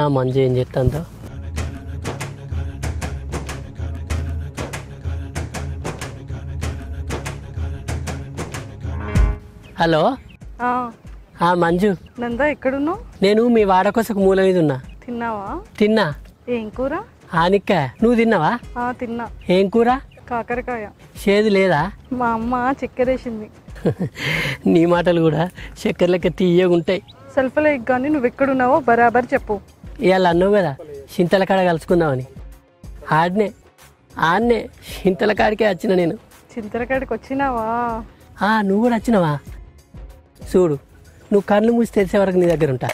మంచి ఏం చేస్తుందో హలో ఆ, ఆ మంజు నందా ఎక్కడున్నావు నేను మీ వాడకోసకు మూల మీద ఉన్నా తిన్నావా తిన్నా ఏం కూర ఆనిక్క నువ్వు తిన్నావా ఆ తిన్నా ఏం కూర కాకరకాయ చేదు లేదా మా అమ్మ చక్కెరేసింది నీ మాటలు కూడా చక్కెర లెక్క తీయగా ఉంటాయి సెల్ఫ్లో కానీ నువ్వు ఎక్కడున్నావో బరాబర్ చెప్పు ఇవాళ అన్నావు కదా చింతల కాడ కలుసుకుందామని ఆడనే ఆడనే చింతల కాడికే వచ్చిన నేను చింతలకాడికి వచ్చినావా ఆ, నువ్వు కూడా వచ్చినావా చూడు నువ్వు కళ్ళు మూసి తెరిసే వరకు నీ దగ్గర ఉంటా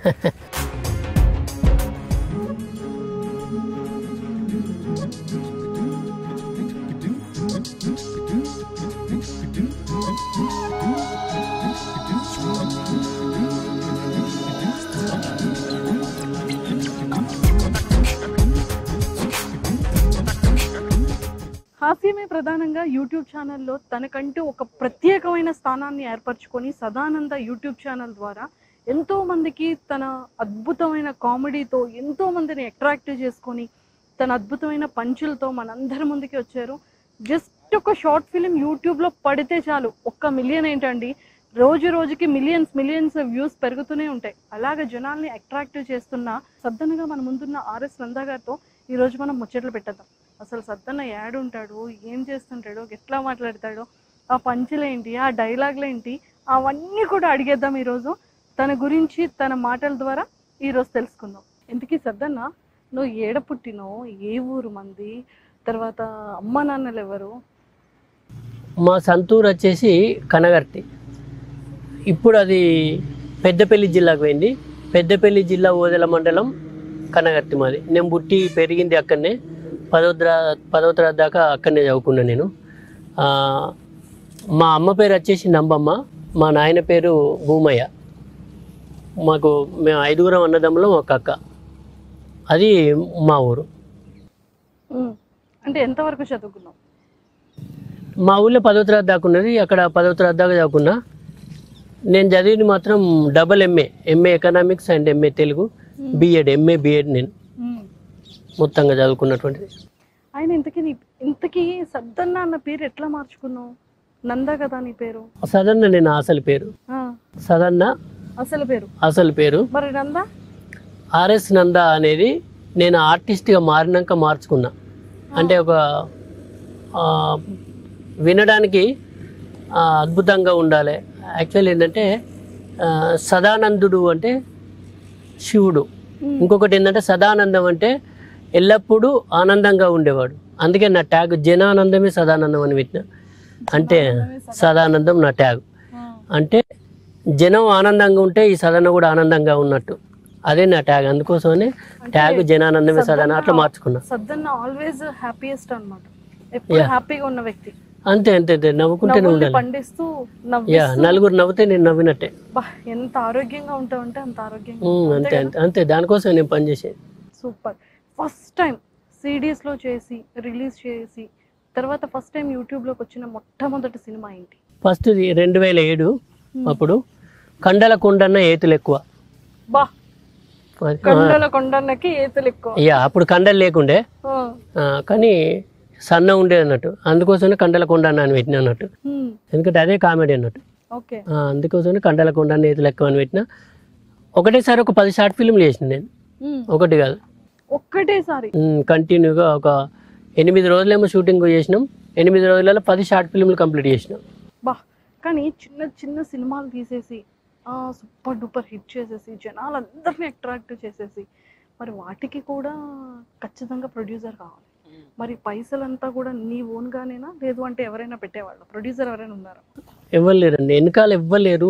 హాస్యమే ప్రధానంగా యూట్యూబ్ ఛానల్లో తనకంటూ ఒక ప్రత్యేకమైన స్థానాన్ని ఏర్పరచుకొని సదానంద యూట్యూబ్ ఛానల్ ద్వారా ఎంతో మందికి తన అద్భుతమైన కామెడీతో ఎంతో మందిని అట్రాక్ట్ చేసుకొని తన అద్భుతమైన పంచులతో మనందరి ముందుకి వచ్చారు జస్ట్ ఒక షార్ట్ ఫిలిం యూట్యూబ్లో పడితే చాలు ఒక్క మిలియన్ ఏంటండి రోజు రోజుకి మిలియన్స్ మిలియన్స్ వ్యూస్ పెరుగుతూనే ఉంటాయి అలాగే జనాల్ని అట్రాక్ట్ చేస్తున్న సద్దనగా మన ముందున్న ఆర్ఎస్ నందా గారితో ఈ రోజు మనం ముచ్చట్లు పెట్టేద్దాం అసలు సద్దన్న యాడ్ ఉంటాడు ఏం చేస్తుంటాడో ఎట్లా మాట్లాడతాడో ఆ పంచులేంటి ఆ డైలాగులు ఏంటి అవన్నీ కూడా అడిగేద్దాం ఈరోజు తన గురించి తన మాటల ద్వారా ఈరోజు తెలుసుకుందాం ఇంతకీ సద్దన్న నువ్వు ఏడ పుట్టినో ఏ ఊరు మంది తర్వాత అమ్మ నాన్నలు ఎవరు మా సంతూర్ వచ్చేసి కనగర్తి ఇప్పుడు అది పెద్దపల్లి జిల్లాకు పోయింది పెద్దపల్లి జిల్లా ఓదెల మండలం కనగర్తి మాది నేను పుట్టి పెరిగింది అక్కడనే పదో తర పదో తరగతి దాకా అక్కడనే చదువుకున్నా నేను ఆ, మా అమ్మ పేరు వచ్చేసి నంబమ్మ మా నాయన పేరు భూమయ్య మాకు మేము ఐదుగురం అన్నదమ్ములో ఒక అక్క అది మా ఊరు ఉమ్. అంటే ఎంతవరకు చదువుకున్నావు మా ఊళ్ళో పదో తరగతి దాకా ఉన్నది అక్కడ పదో తరగతి దాకా చదువుకున్నా నేను చదివింది మాత్రం double MA MA economics and MA Telugu BEd MA BEd నేను ఉమ్. మొత్తంగా చదువుకున్నటువంటిది ఆయన ఇంతకీ నీ ఇంతకీ సద్దన్న అన్న పేరు ఎట్లా మార్చుకున్నావు నందా కదా నీ పేరు సదన్న నేను అసలు పేరు ఆ, సదన్న అసలు పేరు అసలు పేరు మరి నందా ఆర్ఎస్ నంద అనేది నేను ఆర్టిస్ట్గా మారినాక మార్చుకున్నా అంటే ఒక ఆ, వినడానికి ఆ, అద్భుతంగా ఉండాలి యాక్చువల్ ఏంటంటే ఆ, సదానందుడు అంటే శివుడు ఉమ్. ఇంకొకటి ఏంటంటే సదానందం అంటే ఎల్లప్పుడూ ఆనందంగా ఉండేవాడు అందుకే నా ట్యాగ్ జనానందమే సదానందం అని పెట్టిన అంటే సదానందం నా ట్యాగ్ ఆ, అంటే జనం ఆనందంగా ఉంటే ఈ సదన కూడా ఆనందంగా ఉన్నట్టు అదే నా ట్యాగ్ అందుకోసమనే ట్యాగ్ జనానందమే సదన అట్లా మార్చుకున్నా సద్దన్న ఆల్వేస్ హ్యాపీయెస్ట్ అన్నమాట ఎప్పుడు హ్యాపీగా ఉన్న వ్యక్తి అంతే అంతే అంతే నవ్వుకుంటేనే నవ్వుల్ని ఉండాలి పండిస్తూ నవ్వి యా నలుగురు నవ్వుతే నేను నవ్వినట్టే బా, ఎంత ఆరోగ్యంగా ఉంటావు అంటే అంత ఆరోగ్యంగా ఉమ్, అంతే అంతే అంతే దానికోసం నేను పనిచేసేది సూపర్ ఫస్ట్ టైం సిడీస్లో చేసి రిలీజ్ చేసి తర్వాత ఫస్ట్ టైం యూట్యూబ్లోకి వచ్చిన మొట్టమొదటి సినిమా ఏంటి ఫస్ట్ రెండు వేల ఏడు అప్పుడు కండల కొండన్న ఏతులు ఎక్కువ బా అది, ఆ, కొండల కొండన్నకి ఏతులు ఎక్కువ యా అప్పుడు కండలు లేకుండే ఆ, ఆ, కానీ సన్న ఉండేది అన్నట్టు అందుకోసమే కండల కొండ అని పెట్టిన అన్నట్టు హ్మ్, ఎందుకంటే అదే కామెడీ అన్నట్టు ఓకే ఆ, అందుకోసమే కండల కొండ నేతులు ఎక్కువ అని పెట్టిన ఒకటేసారి ఒక పది షార్ట్ ఫిల్మ్లు చేసిన నేను హ్మ్. ఒకటి కాదు ఒక్కటేసారి ఉమ్, కంటిన్యూగా ఒక ఎనిమిది రోజులేమో షూటింగ్ చేసినాం ఎనిమిది రోజులలో పది షార్ట్ ఫిల్మ్లు కంప్లీట్ చేసినాం బా కానీ చిన్న చిన్న సినిమాలు తీసేసి సూపర్ డూపర్ హిట్ చేసేసి జనాలందరినీ అట్రాక్ట్ చేసేసి మరి వాటికి కూడా ఖచ్చితంగా ప్రొడ్యూసర్ కావాలి మరి పైసలంతా కూడా నీ ఓన్గానేనా లేదు అంటే ఎవరైనా పెట్టేవాళ్ళు ప్రొడ్యూసర్ ఎవరైనా ఉన్నారా ఎవ్వరు లేరండి వెనకాల ఎవ్వరు లేరు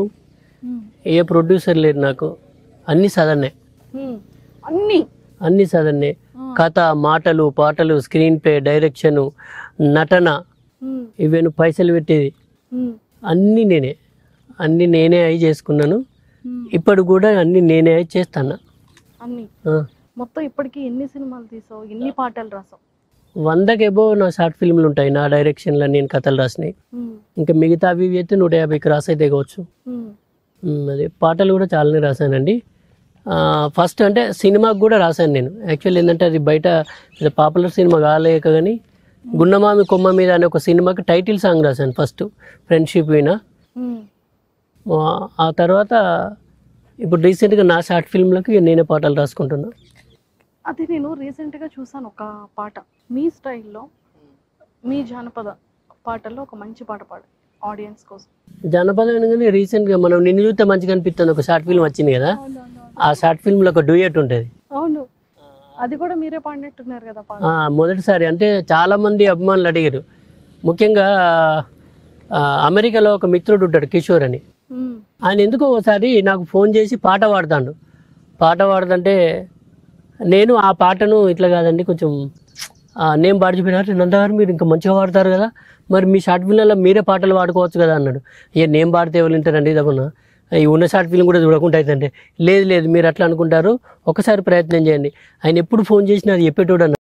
ఏ ప్రొడ్యూసర్ లేరు నాకు అన్ని సదన్నే హ్మ్. అన్నీ అన్ని సదన్నే కథ మాటలు పాటలు స్క్రీన్ ప్లే డైరెక్షన్ నటన హ్మ్. ఇవేను పైసలు పెట్టేది హ్మ్. అన్నీ నేనే అన్నీ నేనే అయి చేసుకున్నాను హ్మ్. ఇప్పుడు కూడా అన్నీ నేనే అయి చేస్తాను అన్నీ ఆ. మొత్తం ఇప్పటికి ఎన్ని సినిమాలు తీసావు ఎన్ని పాటలు రాసావు వందకి ఎబో నా షార్ట్ ఫిల్మ్లు ఉంటాయి నా డైరెక్షన్లో నేను కథలు రాసినాయి హ్మ్. ఇంకా మిగతా అవి ఇవి అయితే నూట యాభై క్రాస్ అయితే కావచ్చు హ్మ్. ఉమ్, అదే పాటలు కూడా చాలానే రాశానండి ఫస్ట్ అంటే సినిమాకి కూడా రాశాను నేను యాక్చువల్లీ ఏంటంటే అది బయట పాపులర్ సినిమా కాలేక కానీ గున్నమామి కొమ్మ మీద అనే ఒక సినిమాకి టైటిల్ సాంగ్ రాశాను ఫస్ట్ ఫ్రెండ్షిప్ వినా ఉమ్. ఆ- ఆ తర్వాత ఇప్పుడు రీసెంట్గా నా షార్ట్ ఫిల్మ్లకి నేనే పాటలు రాసుకుంటున్నా అది నేను రీసెంట్గా చూసాను ఒక పాట మీ స్టైల్లో మీ జానపద పాటల్లో ఒక మంచి పాట పాడు ఆడియన్స్ కోసం జానపదం అనగానే రీసెంట్గా మనం నిన్ను చూస్తే మంచిగా అనిపిస్తుంది ఒక షార్ట్ ఫిల్మ్ వచ్చింది కదా ఆ షార్ట్ ఫిల్మ్లో ఒక డూయట్ ఉంటుంది అవును అది కూడా మీరే పాడినట్టున్నారు కదా పాట ఆ, మొదటిసారి అంటే చాలామంది అభిమానులు అడిగారు ముఖ్యంగా ఆ, అమెరికాలో ఒక మిత్రుడు ఉంటాడు కిషోర్ అని ఉమ్. ఆయన ఎందుకో ఒకసారి నాకు ఫోన్ చేసి పాట పాడతాడు పాట పాడుతుంటే నేను ఆ పాటను ఇట్లా కాదండి కొంచెం ఆ, నేను పాడిపోయినారు నందగారు మీరు ఇంకా మంచిగా పాడతారు కదా మరి మీ షార్ట్ ఫిల్మ్లో మీరే పాటలు పాడుకోవచ్చు కదా అన్నాడు ఏ నేను పాడితే ఎవరు వింటారండి ఇదకున్నా ఈ ఉన్న షార్ట్ ఫిల్మ్ కూడా చూడకుండా అవుతుంటే లేదు లేదు మీరు అట్లా అనుకుంటారు ఒకసారి ప్రయత్నం చేయండి ఆయన ఎప్పుడు ఫోన్ చేసినా అది చెప్పేటోడు అన్నాడు